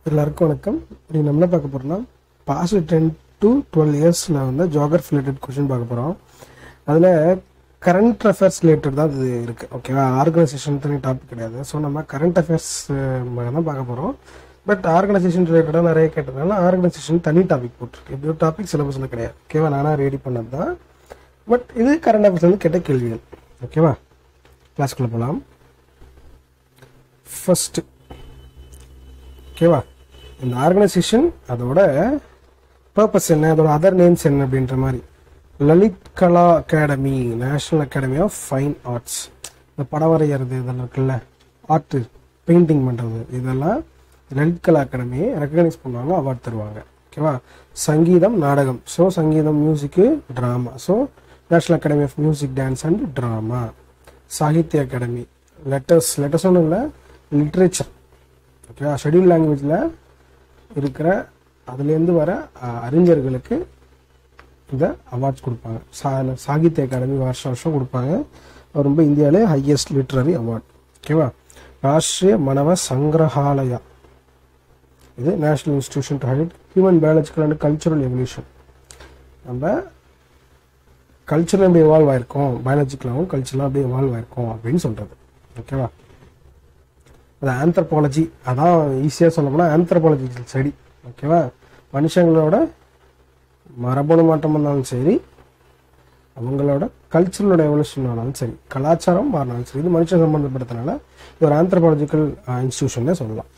எல்லாருக்கும் வணக்கம் நீ நம்ம என்ன பார்க்க போறோம்னா பாஸ்ட் டென் டு டுவெல் இயர்ஸில் வந்து ஜாகிரஃபி ரிலேட்டட் கொஷின் பார்க்க போகிறோம் அதில் கரண்ட் அஃபேர்ஸ் ரிலேட்டட் தான் இது இருக்குது ஓகேவா ஆர்கனைசேஷன் தனி டாபிக் கிடையாது ஸோ நம்ம கரண்ட் அஃபேர்ஸ் தான் பார்க்க போகிறோம் பட் ஆர்கனைசேஷன் ரிலேட்டடாக நிறைய கேட்டதுனால ஆர்கனைசேஷன் தனி டாபிக் போட்டிருக்கு இப்படி ஒரு டாபிக் சிலபஸில் கிடையாது ஓகேவா நானாக ரெடி பண்ணது தான் பட் இது கரண்ட் அஃபேர்ஸ் வந்து கேட்ட கேள்விகள் ஓகேவா கிளாஸ்க்குள்ளே போகலாம் ஃபர்ஸ்ட் ஓகேவா இந்த ஆர்கனைசேஷன் அதோட பர்பஸ் என்ன அதோட அதர் நேம்ஸ் என்ன அப்படின்ற மாதிரி Lalit Kala Akademi national academy of fine arts இந்த படம் வரைகிறது இதெல்லாம் இருக்குல்ல ஆர்ட் பெயிண்டிங் பண்ணுறது இதெல்லாம் லலித் கலா அகாடமி ரெக்கக்னைஸ் பண்ணுவாங்க அவார்ட் தருவாங்க ஓகேவா சங்கீதம் நாடகம் ஸோ சங்கீதம் மியூசிக்கு drama so national academy of music dance and drama Sahitya Akademi letters letters ஒன்றும் இல்லை லிட்ரேச்சர் ஓகேவா ஷெட்யூல் லாங்குவேஜில் இருக்கிற அதுலேருந்து வர அஹ், அறிஞர்களுக்கு இந்த அவார்ட்ஸ் கொடுப்பாங்க சா சாகித்ய அகாடமி வருஷம் வருஷம் கொடுப்பாங்க அது ரொம்ப இந்தியாவிலே ஹையஸ்ட் லிட்ரரி அவார்ட் ஓகேவா ராஷ்ட்ரிய மனவ சங்கிரஹாலயா இது national institution to hide human biological and cultural evolution நம்ம கல்ச்சரில் எப்படி எவால்வ் ஆயிருக்கோம் பயாலஜிக்கலாகவும் கல்ச்சரலாக அப்படியே எவால்வ் ஆயிருக்கோம் அப்படின்னு சொல்கிறது ஓகேவா அது ஆந்த்ரபாலஜி அதான் ஈஸியாக சொல்ல போனால் ஆந்த்ரபாலஜிக்கல் ஸ்டடி ஓகேவா மனுஷங்களோட மரபணு மாற்றம் வந்தாலும் சரி அவங்களோட கல்ச்சரலோட எவல்யூஷன் ஆனாலும் சரி கலாச்சாரம் மாறினாலும் சரி இது மனுஷன் சம்பந்தப்படுத்தினால இது ஒரு ஆந்த்ரபாலஜிக்கல் இன்ஸ்டியூஷன்னே சொல்லலாம்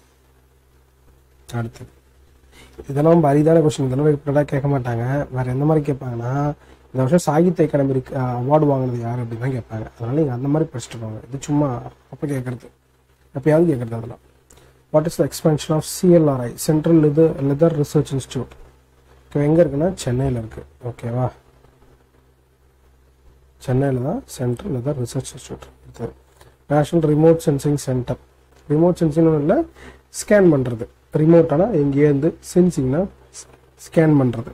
அடுத்தது இதெல்லாம் ரொம்ப அரிதான கொஸ்டின் இதெல்லாம் ரிப்பீட்டடாக கேட்க மாட்டாங்க வேற எந்த மாதிரி கேட்பாங்கன்னா இந்த வருஷம் சாகித்ய அகாடமி அவார்டு வாங்கினது யார் அப்படின்னு தான் கேட்பாங்க அதனால நீங்கள் அந்த மாதிரி படிச்சுட்டு போங்க இது சும்மா அப்போ கேட்கறது எப்பயாவது கேட்கறது அதெல்லாம் what is the expansion of CLRI central leather leather research institute okay எங்கே இருக்குன்னா சென்னையில் இருக்கு ஓகேவா சென்னையில் தான் சென்ட்ரல் லெதர் ரிசர்ச் இன்ஸ்டியூட் இருக்குது national remote sensing centre remote sensing இல்லை ஸ்கேன் பண்ணுறது ரிமோட்டானா எங்கேருந்து சென்சிங்னா ஸ்கேன் பண்ணுறது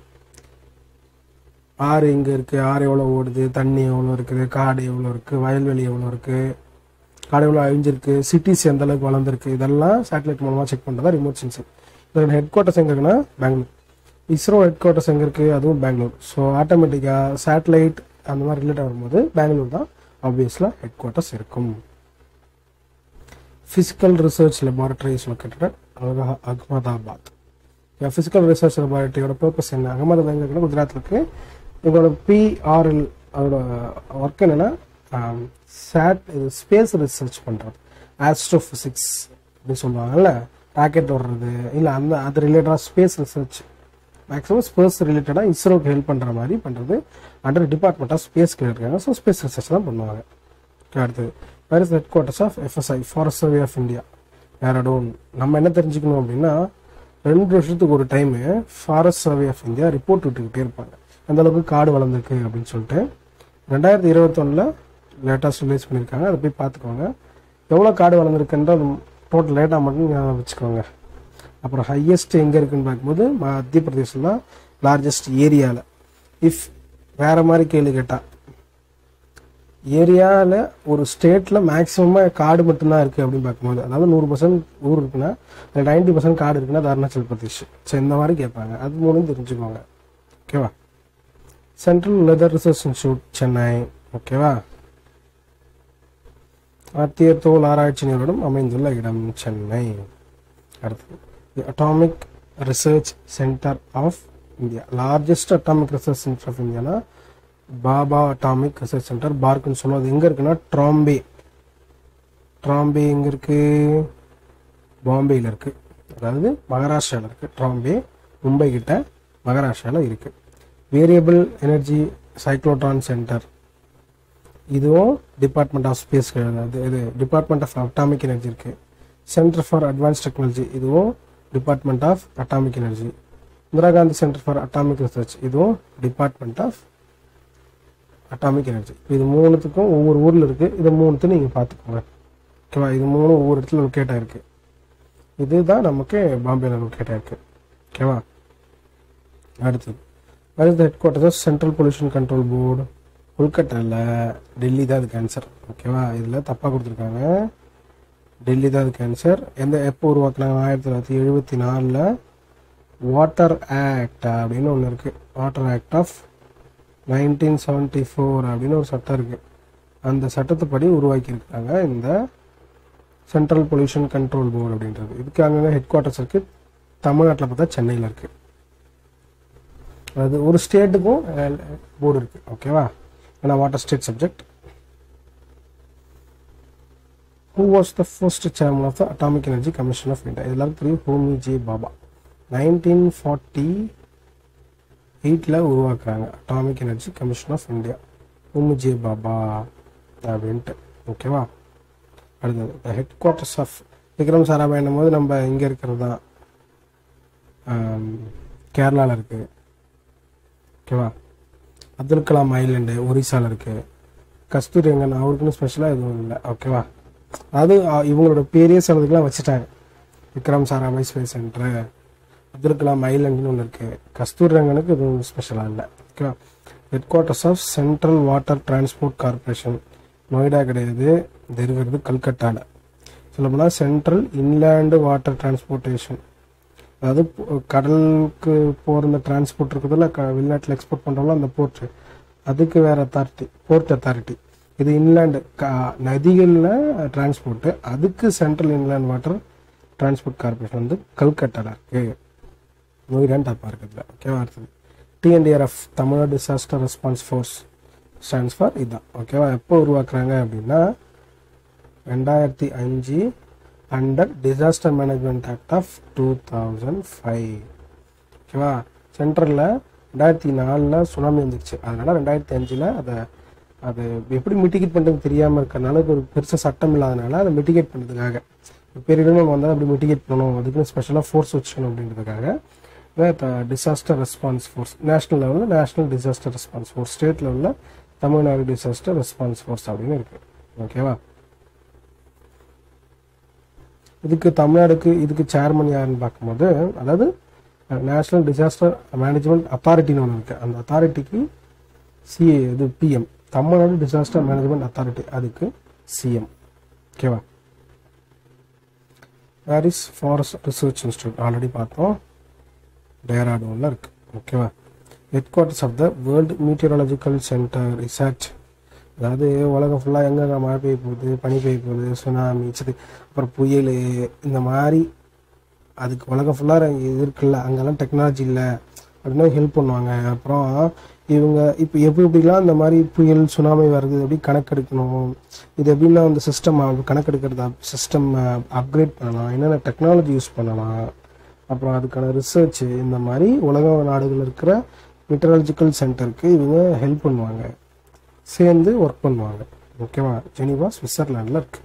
ஆறு எங்கே இருக்குது ஆறு எவ்வளோ ஓடுது தண்ணி எவ்வளோ இருக்குது காடு எவ்வளோ இருக்குது வயல்வெளி எவ்வளோ இருக்குது காடு எவ்வளோ அழிஞ்சிருக்கு சிட்டிஸ் எந்த அளவுக்கு வளர்ந்துருக்கு இதெல்லாம் சேட்டலைட் மூலமாக செக் பண்ணுறதா ரிமோட் சென்சிங் இதோட ஹெட் குவார்ட்டர்ஸ் எங்கே இருக்குன்னா பெங்களூர் இஸ்ரோ ஹெட் குவார்ட்டர்ஸ் எங்கே இருக்குது அதுவும் பெங்களூர் ஸோ ஆட்டோமேட்டிக்காக சேட்டலைட் அந்த மாதிரி ரிலேட் வரும்போது பெங்களூர் தான் ஆப்வியஸ்லாக ஹெட் குவார்ட்டர்ஸ் இருக்கும் physical research laboratory is located Ahmedabad physical research லெபார்டரியோட பர்பஸ் என்ன அகமதாபாத் எங்க இருக்குன்னா குஜராத்தில் இருக்கு இதோட பிஆர்எல் அதோட ஒர்க் என்னன்னா சேட் இது ஸ்பேஸ் ரிசர்ச் பண்ணுறது ஆஸ்ட்ரோஃபிசிக்ஸ் அப்படின்னு சொல்லுவாங்கல்ல ராக்கெட் விடுறது இல்லை அந்த அது ரிலேட்டடாக ஸ்பேஸ் ரிசர்ச் மேக்ஸிமம் ஸ்பேஸ் ரிலேட்டடாக இஸ்ரோக்கு ஹெல்ப் பண்ணுற மாதிரி பண்ணுறது அண்டர் டிபார்ட்மெண்ட் ஆஃப் ஸ்பேஸ் இருக்காங்க ஸோ ஸ்பேஸ் ரிசர்ச் தான் பண்ணுவாங்க அடுத்தது where is headquarters of FSI forest survey of India Dehradun நம்ம என்ன தெரிஞ்சுக்கணும் அப்படின்னா ரெண்டு வருஷத்துக்கு ஒரு time forest survey of India report விட்டுக்கிட்டே இருப்பாங்க அந்த அளவுக்கு காடு வளர்ந்துருக்கு அப்படின்னு சொல்லிட்டு ரெண்டாயிரத்தி இருபத்தொன்னில் லேட்டஸ்ட் ரிலீஸ் பண்ணியிருக்காங்க அதை போய் பார்த்துக்கோங்க எவ்வளோ காடு வளர்ந்துருக்குன்ற டோட்டல் லேட்டாக மட்டும் ஞாபகம் வச்சுக்கோங்க அப்புறம் ஹையஸ்ட் எங்கே இருக்குன்னு பார்க்கும்போது மத்திய பிரதேசம் தான் லார்ஜஸ்ட் ஏரியாவில் இஃப் வேற மாதிரி கேள்வி கேட்டால் ஏரியாவில் ஒரு ஸ்டேட்டில் மேக்ஸிமமாக காடு மட்டும்தான் இருக்குது அப்படின்னு பார்க்கும்போது அதாவது நூறு பர்சன்ட் ஊர் இருக்குன்னா அதில் நைன்டி பர்சன்ட் காடு இருக்குன்னா அது அருணாச்சல் பிரதேஷ் ஸோ இந்த மாதிரி கேட்பாங்க அது மூலம் தெரிஞ்சுக்கோங்க ஓகேவா central leather research institute Chennai ஓகேவா மத்திய தோல் ஆராய்ச்சி நிறுவனம் அமைந்துள்ள இடம் சென்னை அடுத்தது atomic research centre of India largest atomic research centre of இந்தியானா பாபா அட்டாமிக் ரிசர்ச் சென்டர் பார்க்குன்னு சொல்லுவோம் அது எங்கே இருக்குன்னா ட்ராம்பே ட்ராம்பே எங்கே இருக்கு பாம்பேயில் இருக்கு அதாவது மகாராஷ்டிராவில் இருக்கு ட்ராம்பே மும்பை கிட்ட மகாராஷ்டிராவில் இருக்கு வேரியபிள் எனர்ஜி சைக்ளோட்ரான் சென்டர் இதுவும் டிபார்ட்மெண்ட் ஆஃப் ஸ்பேஸ் அது இது டிபார்ட்மெண்ட் ஆஃப் அட்டாமிக் எனர்ஜி இருக்கு சென்டர் ஃபார் அட்வான்ஸ் டெக்னாலஜி இதுவும் department of atomic energy Indira Gandhi centre for atomic research இதுவும் டிபார்ட்மெண்ட் ஆஃப் அட்டாமிக் எனர்ஜி இது மூணுத்துக்கும் ஒவ்வொரு ஊரில் இருக்கு இது மூணுத்தையும் நீங்கள் பார்த்துக்கோங்க ஓகேவா இது மூணு ஒவ்வொரு இடத்துல லொக்கேட் ஆயிருக்கு இதுதான் நமக்கு பாம்பேல லொக்கேட் ஆயிருக்கு ஓகேவா அடுத்தது where is the headquarters of central pollution control board கொல்கட்டாவில் டெல்லி தான் அதுக்கு ஆன்சர் ஓகேவா இதில் தப்பாக கொடுத்துருக்காங்க டெல்லி தான் அதுக்கு ஆன்சர் எந்த எப்போ உருவாக்குனாங்க ஆயிரத்தி தொள்ளாயிரத்தி எழுபத்தி நாலில் வாட்டர் ஆக்ட் அப்படின்னு ஒன்று இருக்குது water act of nineteen seventy four அப்படின்னு ஒரு சட்டம் இருக்குது அந்த சட்டத்துப்படி உருவாக்கியிருக்காங்க இந்த சென்ட்ரல் பொல்யூஷன் கண்ட்ரோல் போர்டு அப்படின்றது இதுக்கு அங்கங்கே ஹெட் குவார்ட்டர்ஸ் இருக்குது தமிழ்நாட்டில் பார்த்தா சென்னையில் இருக்குது அது ஒரு ஸ்டேட்டுக்கும் போர்டு இருக்குது ஓகேவா ஏன்னா water state subject who was the first chairman of the atomic energy commission of India எல்லாருக்கும் தெரியும் Homi J Bhabha nineteen forty எயிட்டில் உருவாக்குறாங்க atomic energy commission of India Homi J Bhabha அப்படின்ட்டு ஓகேவா அடுத்தது ஹெட் குவார்ட்டர்ஸ் ஆஃப் விக்ரம் சாராபாயின் போது நம்ம இங்கே இருக்கிறது தான் கேரளாவில் இருக்குது ஓகேவா அப்துல் கலாம் ஐலண்டு ஒரிசாவில் இருக்குது கஸ்தூரி ரங்கன் அவருக்குன்னு ஸ்பெஷலாக எதுவும் இல்லை ஓகேவா அது அ- இவங்களோட பேரே சிலதுக்கெல்லாம் வச்சுட்டாங்க விக்ரம் சாராபாய் ஸ்பேஸ் சென்டர் அப்துல் கலாம் ஐலண்டுன்னு ஒன்று இருக்குது கஸ்தூரி ரங்கனுக்கு எதுவும் ஸ்பெஷலாக இல்லை ஓகேவா headquarters of central water transport corporation Noida கிடையாது இது இருக்கிறது கல்கட்டாவில் சொல்லப்போனால் சென்ட்ரல் இன்லேண்டு வாட்டர் டிரான்ஸ்போர்ட்டேஷன் அதாவது போ- கடலுக்கு போகிற இந்த டிரான்ஸ்போர்ட் இருக்குதுல்ல க வெளிநாட்டில் எக்ஸ்போர்ட் பண்ணுறோம்ல அந்த போர்ட் அதுக்கு வேற அத்தாரிட்டி போர்ட் அத்தாரிட்டி இது இன்லேண்டு க நதிகளில் டிரான்ஸ்போர்ட்டு அதுக்கு central inland water transport corporation வந்து கல்கட்டாவில் இருக்குது நோய்டான் தப்பாக இருக்குதுல ஓகேவா அடுத்தது TNDRF Tamil Nadu disaster response force stands for இதுதான் ஓகேவா எப்போ உருவாக்குறாங்க அப்படின்னா ரெண்டாயிரத்தி அஞ்சு under disaster management act of two thousand five ஓகேவா சென்ட்ரலில் ரெண்டாயிரத்தி நாலில் சுனாமி வந்துருச்சு அதனால் ரெண்டாயிரத்தி அஞ்சில் அதை அதை எப்படி மிட்டிகேட் பண்ணுறது தெரியாமல் இருக்கறனால இது ஒரு பெருசாக சட்டம் இல்லாதனால அதை மிட்டிகேட் பண்ணுறதுக்காக பேரிடர் நம்ம வந்தால் அப்படி மிட்டிகேட் பண்ணணும் அதுக்குன்னு ஸ்பெஷலாக ஃபோர்ஸ் வச்சுக்கணும் அப்படின்றதுக்காக டிசாஸ்டர் ரெஸ்பான்ஸ் ஃபோர்ஸ் நேஷனல் லெவலில் national disaster response force state லெவலில் தமிழ்நாடு டிசாஸ்டர் ரெஸ்பான்ஸ் ஃபோர்ஸ் அப்படின்னு இருக்கு ஓகேவா இதுக்கு தமிழ்நாடுக்கு இதுக்கு சேர்மன் யாருன்னு பார்க்கும்போது அதாவது நேஷனல் டிசாஸ்டர் மேனேஜ்மெண்ட் அத்தாரிட்டின்னு ஒன்று இருக்குது அந்த அத்தாரிட்டிக்கு சிஏ இது PM Tamil Nadu disaster management authority அதுக்கு சிஎம் ஓகேவா Paris forest research institute already பார்த்தோம் டேராடூனில் இருக்கு ஓகேவா headquarters of the world meteorological centre research அதாவது உலகம் ஃபுல்லாக எங்கெங்க மழை பெய்ய போகுது பனி பெய்ய போகுது சுனாமி சரி அப்புறம் புயல் இந்த மாதிரி அதுக்கு உலகம் ஃபுல்லாக இது இருக்குல்ல அங்கெல்லாம் டெக்னாலஜி இல்லை அப்படின்னா ஹெல்ப் பண்ணுவாங்க அப்புறம் இவங்க இப்போ எப்படி எப்படிலாம் இந்த மாதிரி புயல் சுனாமி வருது எப்படி கணக்கெடுக்கணும் இது எப்படின்னா அந்த சிஸ்டம் கணக்கெடுக்கிறது சிஸ்டம் அப்கிரேட் பண்ணலாம் என்னென்ன டெக்னாலஜி யூஸ் பண்ணலாம் அப்புறம் அதுக்கான ரிசர்ச் இந்த மாதிரி உலக நாடுகள் இருக்கிற மெட்டராலஜிக்கல் சென்டருக்கு இவங்க ஹெல்ப் பண்ணுவாங்க சேர்ந்து ஒர்க் பண்ணுவாங்க ஓகேவா ஜெனிவா சுவிட்சர்லாண்டில் இருக்கு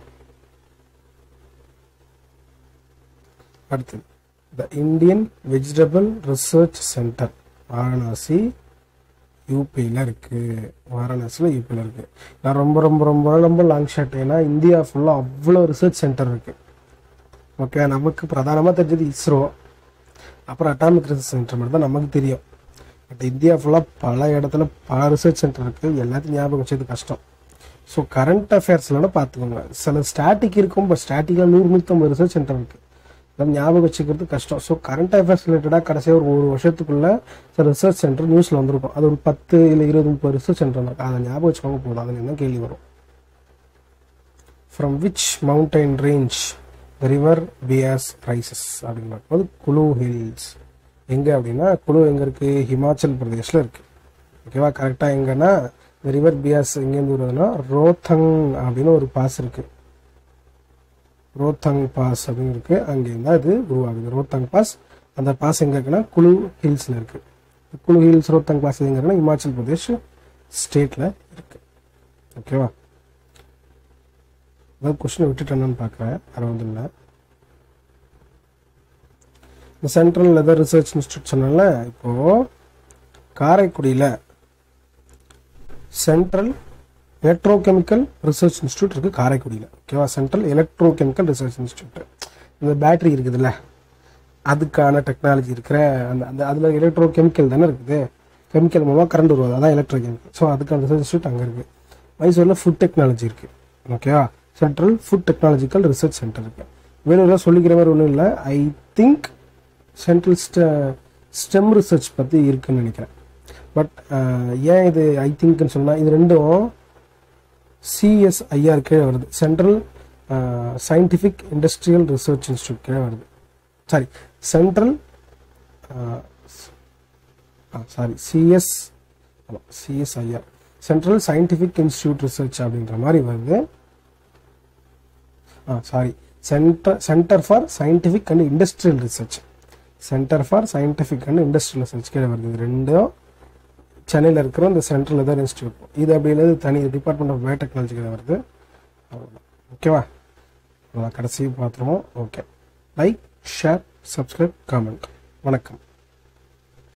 அடுத்து the Indian vegetable research centre Varanasi யூபியில் இருக்கு வாரணாசியில் யூபியில் இருக்கு நான் ரொம்ப ரொம்ப ரொம்ப ரொம்ப லாங் ஷாட் ஏன்னா இந்தியா ஃபுல்லாக அவ்வளோ ரிசர்ச் சென்டர் இருக்கு ஓகே நமக்கு பிரதானமாக தெரிஞ்சது இஸ்ரோ அப்புறம் அட்டாமிக் ரிசர்ச் சென்டர் மட்டும் தான் நமக்கு தெரியும் பட் இந்தியா ஃபுல்லாக பல இடத்துல பல ரிசர்ச் சென்டர் இருக்குது எல்லாத்தையும் ஞாபகம் வச்சது கஷ்டம் ஸோ கரண்ட் அஃபேர்ஸ்லாம் பார்த்துக்கோங்க சில ஸ்டாட்டிக் இருக்கும் பட் ஸ்டாட்டிக்காக நூறு நூற்றம்பது ரிசர்ச் சென்டர் இருக்குது அதெல்லாம் ஞாபகம் வச்சுக்கிறது கஷ்டம் ஸோ கரண்ட் அஃபேர்ஸ் ரிலேட்டடாக கடைசியாக ஒரு ஒரு வருஷத்துக்குள்ள சில ரிசர்ச் சென்டர் நியூஸில் வந்திருக்கும் அது ஒரு பத்து இல்லை இருபது முப்பது ரிசர்ச் சென்டர் இருக்கும் அதை ஞாபகம் வச்சுக்கோங்க போதும் அதில் என்ன கேள்வி வரும் from which mountain range the river Beas rises அப்படின்னு பார்க்கும்போது குலு ஹில்ஸ் எங்கே அப்படின்னா குழு எங்கே இருக்குது ஹிமாச்சல் பிரதேஷில் இருக்குது ஓகேவா கரெக்டாக எங்கன்னா இந்த ரிவர் பியாஸ் எங்கேருந்து வருதுன்னா ரோத்தங் அப்படின்னு ஒரு பாஸ் இருக்குது ரோத்தங் பாஸ் அப்படின்னு இருக்கு அங்கேருந்து தான் இது உருவாகுது ரோத்தங் பாஸ் அந்த பாஸ் எங்கே இருக்குன்னா குழு ஹில்ஸில் இருக்குது குழு ஹில்ஸ் ரோத்தங் பாஸ் எங்கே இருக்குன்னா இமாச்சல் பிரதேஷ் ஸ்டேட்டில் இருக்குது ஓகேவா அதாவது கொஸ்டினை விட்டுட்டேன்னு பார்க்குறேன் அறுபது இல்லை இந்த சென்ட்ரல் லெதர் ரிசர்ச் இன்ஸ்டியூட் சொன்னால இப்போ காரைக்குடியில் சென்ட்ரல் எலக்ட்ரோகெமிக்கல் ரிசர்ச் இன்ஸ்டியூட் இருக்குது காரைக்குடியில் ஓகேவா சென்ட்ரல் எலக்ட்ரோகெமிக்கல் ரிசர்ச் இன்ஸ்டியூட் இந்த பேட்டரி இருக்குதுல்ல அதுக்கான டெக்னாலஜி இருக்கிற அந்த அந்த அதில் எலக்ட்ரோகெமிக்கல் தானே இருக்குது கெமிக்கல் மூலமாக கரண்ட் வருவது அதான் எலக்ட்ரோகெமிக்கல் ஸோ அதுக்கான ரிசர்ச் இன்ஸ்டியூட் அங்கே இருக்குது மைசூரில் ஃபுட் டெக்னாலஜி இருக்குது ஓகேவா central food technological research centre இருக்கு வேலூரில் சொல்லிக்கிற மாதிரி ஒன்றும் இல்லை I think central stem research பற்றி இருக்குன்னு நினைக்கிறேன் பட் ஏன் இது ஐ திங்க்னு சொன்னால் இது ரெண்டும் சிஎஸ்ஐஆர் கீழே வருது central scientific industrial research institute கீழே வருது sorry central sorry CS CSIR central scientific institute research அப்படின்ற மாதிரி வருது ஆ sorry centre centre for scientific and industrial research centre for scientific and industrial research கீழே வருது இது ரெண்டும் சென்னையில் இருக்கிற இந்த சென்ட்ரல் வெதர் இன்ஸ்டியூட் இது அப்படி இல்லை தனி டிபார்ட்மெண்ட் ஆஃப் பயோடெக்னாலஜி கீழே வருது அவ்வளோதான் ஓகேவா அவ்வளோதான் கடைசி பார்த்துருவோம் okay like share subscribe comment வணக்கம்